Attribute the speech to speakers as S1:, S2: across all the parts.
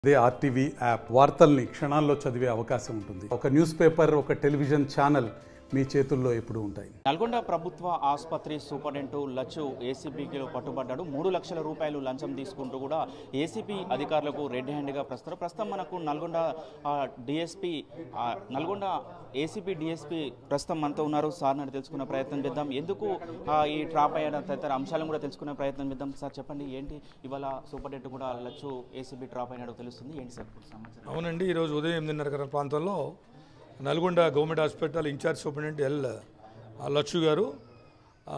S1: అదే RTV app వార్తల్ని క్షణాల్లో చదివే అవకాశం ఉంటుంది ఒక న్యూస్ పేపర్ ఒక టెలివిజన్ ఛానల్ మీ చేతుల్లో ఎప్పుడూ ఉంటాయి
S2: నల్గొండ ప్రభుత్వ ఆసుపత్రి సూపరింటెండెంట్ లచ్చు ఏసీబీకి పట్టుబడ్డాడు మూడు లక్షల రూపాయలు లంచం తీసుకుంటూ కూడా ఏసీపీ అధికారులకు రెడ్ హ్యాండ్గా ప్రస్తుతం ప్రస్తుతం మనకు Nalgonda DSP Nalgonda ACP DSP ప్రస్తుతం మనతో ఉన్నారు సార్ నన్ను తెలుసుకునే ప్రయత్నం చేద్దాం ఎందుకు ఆ, ఈ ట్రాప్ అయ్యాడ తదితర అంశాలను కూడా తెలుసుకునే ప్రయత్నం చేద్దాం సార్ చెప్పండి ఏంటి ఇవాళ సూపరింటెండెంట్ కూడా లచ్చు ఏసీబీ ట్రాప్ అయినట్టు తెలుస్తుంది ఏంటి సార్ ఇప్పుడు సమాచారం
S3: అవునండి ఈరోజు ఉదయం ఎనిమిదిన్నర గంటల ప్రాంతంలో Nalgonda government hospital incharge superintendent L ఆ, లచ్చు గారు ఆ,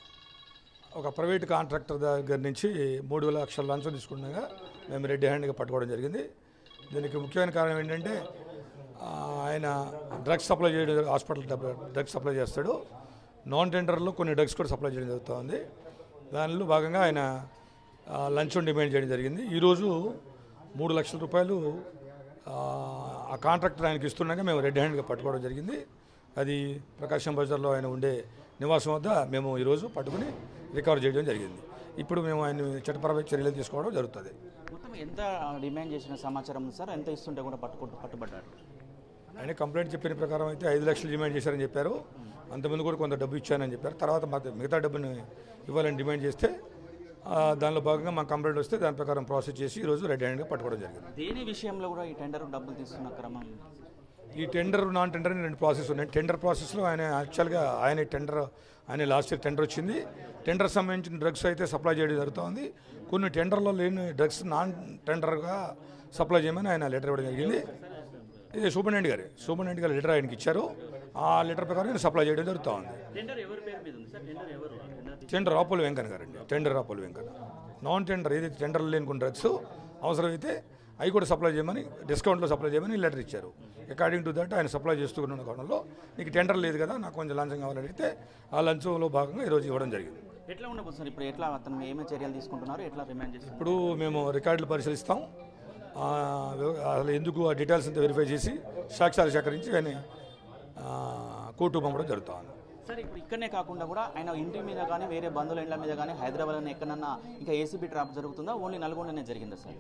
S3: ఒక ప్రైవేట్ కాంట్రాక్టర్ దగ్గర నుంచి మూడు వేల లక్షల లంచం తీసుకుండగా మేము రెడ్ హ్యాండ్గా పట్టుకోవడం జరిగింది దీనికి ముఖ్యమైన కారణం ఏంటంటే ఆ, ఆయన డ్రగ్స్ సప్లై చేయడం హాస్పిటల్ డ్రగ్స్ సప్లై చేస్తాడు నాన్ టెండర్లో కొన్ని డ్రగ్స్ కూడా సప్లై చేయడం జరుగుతుంది దానిలో భాగంగా ఆయన ఆ, లంచం డిమాండ్ చేయడం జరిగింది ఈరోజు మూడు లక్షల రూపాయలు ఆ, ఆ కాంట్రాక్టర్ ఆయనకి ఇస్తుండగా మేము రెడ్ హ్యాండ్గా పట్టుకోవడం జరిగింది అది ప్రకాశం బజార్లో ఆయన ఉండే నివాసం వద్ద మేము ఈరోజు పట్టుకుని రికవర్ చేయడం జరిగింది ఇప్పుడు మేము ఆయన చట్టపరమైన చర్యలు తీసుకోవడం జరుగుతుంది
S2: మొత్తం ఎంత డిమాండ్ చేసిన సమాచారం ఉంది సార్ ఎంత ఇస్తుంటే కూడా పట్టుకుంటూ పట్టుబడ్డాడు
S3: ఆయన కంప్లైంట్ చెప్పిన ప్రకారం అయితే ఐదు లక్షలు డిమాండ్ చేశారని చెప్పారు అంతమంది కూడా కొంత డబ్బు ఇచ్చానని చెప్పారు తర్వాత మాకు మిగతా డబ్బుని ఇవ్వాలని డిమాండ్ చేస్తే ఆ, దానిలో భాగంగా మా కంప్లైంట్ వస్తే దాని ప్రకారం ప్రాసెస్ చేసి ఈరోజు రెడ్ హ్యాండ్గా పట్టుకోవడం జరిగింది
S2: దేని విషయంలో కూడా ఈ టెండర్ డబ్బులు తీసుకున్న క్రమం
S3: ఈ టెండర్ నాన్ టెండర్ అని రెండు ప్రాసెస్ ఉన్నాయి టెండర్ ప్రాసెస్లో ఆయన యాక్చువల్గా ఆయన టెండర్ ఆయన లాస్ట్ ఇయర్ టెండర్ వచ్చింది టెండర్ సంబంధించిన డ్రగ్స్ అయితే సప్లై చేయడం జరుగుతుంది కొన్ని టెండర్లో లేని డ్రగ్స్ నాన్ టెండర్గా సప్లై చేయమని ఆయన లెటర్ ఇవ్వడం జరిగింది ఇది సూపరింటెండెంట్ గారు సూపరింటెండెంట్ గారు లెటర్ ఆయనకి ఇచ్చారు ఆ లెటర్ ప్రకారం ఆయన సప్లై చేయడం జరుగుతూ ఉంది
S2: టెండర్ ఎవరి పేరు మీద ఉంది సార్ టెండర్ ఎవరు టెండర్
S3: టెండర్ రాపోలు వెంకన్న గారండి tender Rapolu Venkanna non tender ఏదైతే టెండర్ లేని కొన్ని డ్రగ్స్ అవసరమైతే అవి కూడా సప్లై చేయమని డిస్కౌంట్లో సప్లై చేయమని లెటర్ ఇచ్చారు అకార్డింగ్ టు దట్ ఆయన సప్లై చేస్తున్న కోణంలో నీకు టెండర్ లేదు కదా నాకు కొంచెం లంచం కావాలని అడిగితే ఆ లంచంలో భాగంగా ఈరోజు ఇవ్వడం జరిగింది
S2: ఎట్లా ఉండబోతుంది సార్ ఇప్పుడు ఎట్లా అతను ఏమేమి చర్యలు తీసుకుంటున్నారు ఎట్లా రిమాండ్ చేస్తున్నారు
S3: ఇప్పుడు మేము రికార్డులు పరిశీలిస్తాం ఆ, వివ- అసలు ఎందుకు ఆ డీటెయిల్స్ అంతా వెరిఫై చేసి సాక్ష్యాలు సేకరించి ఆయన ఆ, కోర్టు పంపడం జరుగుతుంది
S2: సార్ ఇప్పుడు ఇక్కడనే కాకుండా కూడా ఆయన ఇంటి మీద కానీ వేరే బంధువుల ఇండ్ల మీద కానీ హైదరాబాద్ ఎక్కడన్నా ఇంకా ఏసీబీ ట్రాప్ జరుగుతుందా ఓన్లీ నల్గొండనే జరిగిందా సార్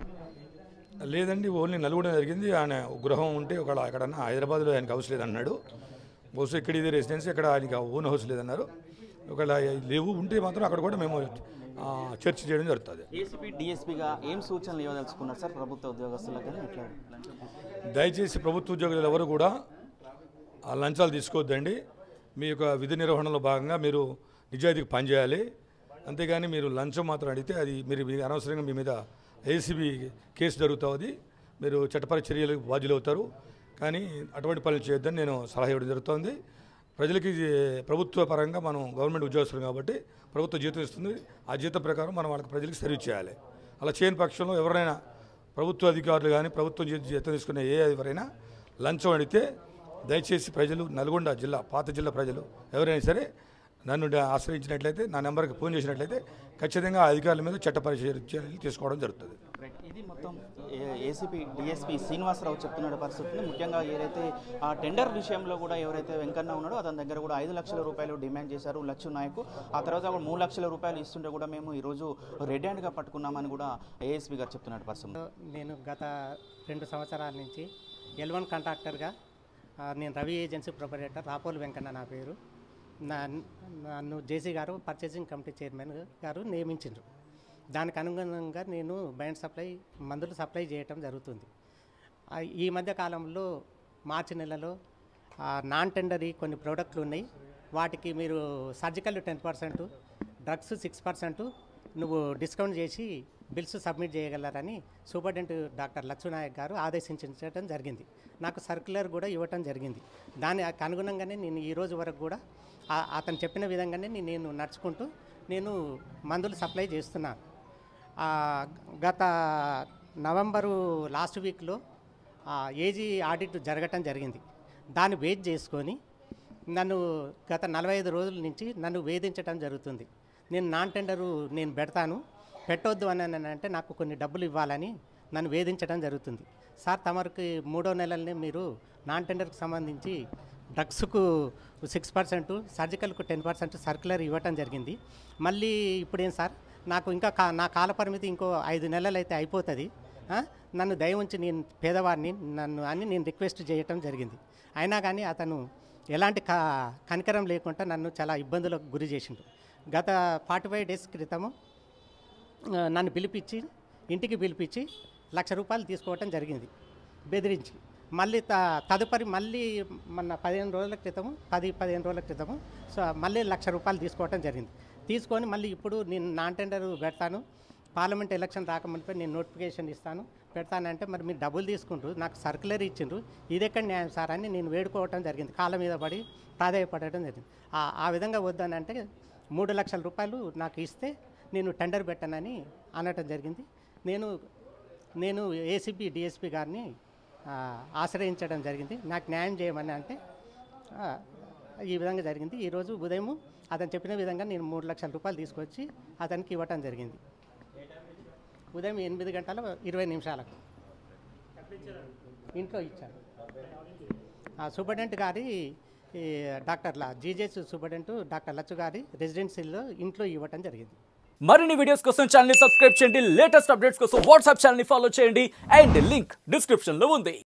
S3: లేదండి ఓన్లీ నలుగురు జరిగింది ఆయన గృహం ఉంటే ఒక ఎక్కడన్నా హైదరాబాద్లో ఆయనకు హౌస్ లేదన్నాడు బహుశా ఇక్కడ ఇది రెసిడెన్సీ ఇక్కడ ఆయనకి ఓన్ హౌస్ లేదన్నారు ఒకవేళ లేవు ఉంటే మాత్రం అక్కడ కూడా మేము ఆ, చర్చ చేయడం జరుగుతుంది
S2: ఏసీపీ డిఎస్పీగా ఏం సూచనలు ఇవ్వదలుచుకున్నారు సార్ ప్రభుత్వ ఉద్యోగస్తులకు కానీ ఎట్లా
S3: దయచేసి ప్రభుత్వ ఉద్యోగులు ఎవరు కూడా ఆ లంచాలు తీసుకోవద్దండి మీ యొక్క విధి నిర్వహణలో భాగంగా మీరు నిజాయితీకి పనిచేయాలి అంతేగాని మీరు లంచం మాత్రం అడిగితే అది మీరు మీ అనవసరంగా మీ మీద ఏసీబీ కేసు జరుగుతుంది మీరు చట్టపర చర్యలకు బాధ్యులవుతారు కానీ అటువంటి పనులు చేయొద్దని నేను సలహా ఇవ్వడం జరుగుతోంది ప్రజలకి ఇది ప్రభుత్వ పరంగా మనం గవర్నమెంట్ ఉద్యోగస్తులు కాబట్టి ప్రభుత్వ జీతం ఇస్తుంది ఆ జీతం ప్రకారం మనం వాళ్ళకి ప్రజలకు సర్వీస్ చేయాలి అలా చేయని పక్షంలో ఎవరైనా ప్రభుత్వ అధికారులు కానీ ప్రభుత్వం జీ- జీతం తీసుకునే ఏ ఎవరైనా లంచం అడిగితే దయచేసి ప్రజలు నల్గొండ జిల్లా పాత జిల్లా ప్రజలు ఎవరైనా సరే నన్ను డా- ఆశ్రయించినట్లయితే నా నెంబర్కి ఫోన్ చేసినట్లయితే ఖచ్చితంగా ఆ అధికారుల మీద చట్టపరి చర్యలు తీసుకోవడం జరుగుతుంది
S2: రైట్ ఇది మొత్తం ఏసీపీ డిఎస్పీ శ్రీనివాసరావు చెప్తున్న పరిస్థితిని ముఖ్యంగా ఏదైతే ఆ టెండర్ విషయంలో కూడా ఎవరైతే వెంకన్న ఉన్నాడో అతని దగ్గర కూడా ఐదు లక్షల రూపాయలు డిమాండ్ చేశారు లక్ష నాయకు ఆ తర్వాత కూడా మూడు లక్షల రూపాయలు ఇస్తుంటే కూడా మేము ఈరోజు రెడ్ హ్యాండ్గా పట్టుకున్నామని కూడా ఏఎస్పీ గారు చెప్తున్నట్టు పరిస్థితి
S4: నేను గత రెండు సంవత్సరాల నుంచి ఎల్ వన్ కాంట్రాక్టర్గా ఆ, నేను రవి ఏజెన్సీ ప్రొపరేటర్ రాపోలు వెంకన్న నా పేరు నా నన్ను జేసీ గారు పర్చేసింగ్ కమిటీ చైర్మన్ గారు నియమించారు దానికి అనుగుణంగా నేను బ్యాండ్ సప్లై మందులు సప్లై చేయటం జరుగుతుంది ఆ, ఈ మధ్య కాలంలో మార్చి నెలలో ఆ, నాన్ టెండరీ కొన్ని ప్రోడక్ట్లు ఉన్నాయి వాటికి మీరు surgical ten percent drugs six percent నువ్వు డిస్కౌంట్ చేసి బిల్స్ సబ్మిట్ చేయగలరని సూపరింటెండెంట్ డాక్టర్ లక్ష్మీనాయక్ గారు ఆదేశించడం జరిగింది నాకు సర్క్యులర్ కూడా ఇవ్వటం జరిగింది దానికి అనుగుణంగానే నేను ఈ రోజు వరకు కూడా ఆ- అతను చెప్పిన విధంగానే నే- నేను నడుచుకుంటూ నేను మందులు సప్లై చేస్తున్నాను ఆ, గత నవంబరు లాస్ట్ వీక్లో ఏజీ ఆడిట్ జరగటం జరిగింది దాన్ని వెయిట్ చేసుకొని నన్ను గత నలభై ఐదు రోజుల నుంచి నన్ను వేధించడం జరుగుతుంది నేను నాన్ టెండరు నేను పెడతాను పెట్టొద్దు అని అని అంటే నాకు కొన్ని డబ్బులు ఇవ్వాలని నన్ను వేధించడం జరుగుతుంది సార్ తమరికి మూడో నెలలనే మీరు నాన్ టెండర్కి సంబంధించి డ్రగ్స్కు సిక్స్ పర్సెంట్ సర్జికల్కు టెన్ పర్సెంట్ సర్క్యులర్ ఇవ్వటం జరిగింది మళ్ళీ ఇప్పుడేం సార్ నాకు ఇంకా కా నా కాల పరిమితి ఇంకో ఐదు నెలలు అయితే అయిపోతుంది ఆ, నన్ను దయ ఉంచి నేను పేదవాడిని నన్ను అని నేను రిక్వెస్ట్ చేయటం జరిగింది అయినా కానీ అతను ఎలాంటి క కనికరం లేకుండా నన్ను చాలా ఇబ్బందులకు గురి చేసిండు గత ఫార్టీ ఫైవ్ డేస్ క్రితము ఆ, నన్ను పిలిపించి ఇంటికి పిలిపించి లక్ష రూపాయలు తీసుకోవటం జరిగింది బెదిరించి మళ్ళీ త తదుపరి మళ్ళీ మన పదిహేను రోజుల క్రితము పది పదిహేను రోజుల క్రితము సో మళ్ళీ లక్ష రూపాయలు తీసుకోవటం జరిగింది తీసుకొని మళ్ళీ ఇప్పుడు నేను నాన్ టెండర్ పెడతాను పార్లమెంట్ ఎలక్షన్ రాకముందే నేను నోటిఫికేషన్ ఇస్తాను పెడతానంటే మరి మీరు డబ్బులు తీసుకుంటారు నాకు సర్కులర్ ఇచ్చిండ్రు ఇది ఎక్కడ న్యాయం సార్ అని నేను వేడుకోవటం జరిగింది కాళ్ళ మీద పడి ప్రాధాయపడటం జరిగింది ఆ- ఆ విధంగా వద్దనంటే మూడు లక్షల రూపాయలు నాకు ఇస్తే నేను టెండర్ పెట్టానని అనటం జరిగింది నేను నేను ఏసీపీ డిఎస్పీ గారిని ఆ, ఆశ్రయించడం జరిగింది నాకు న్యాయం చేయమని అంటే ఆ, ఈ విధంగా జరిగింది ఈరోజు ఉదయం అతను చెప్పిన విధంగా నేను మూడు లక్షల రూపాయలు తీసుకొచ్చి అతనికి ఇవ్వటం జరిగింది ఉదయం ఎనిమిది గంటల ఇరవై నిమిషాలకు ఇంట్లో ఇచ్చాను ఆ సూపరింటెండెంట్ గారి ఈ డాక్టర్ల జీజేస్ సూపరింటెండెంట్ డాక్టర్ లచ్చు గారి రెసిడెన్సీలో ఇంట్లో ఇవ్వటం జరిగింది
S5: మరిన్ని వీడియోస్ కోసం ఛానల్ ని సబ్స్క్రైబ్ చేయండి లేటెస్ట్ అప్డేట్స్ కోసం వాట్సాప్ ఛానల్ ని ఫాలో చేయండి అండ్ లింక్ డిస్క్రిప్షన్ లో ఉంది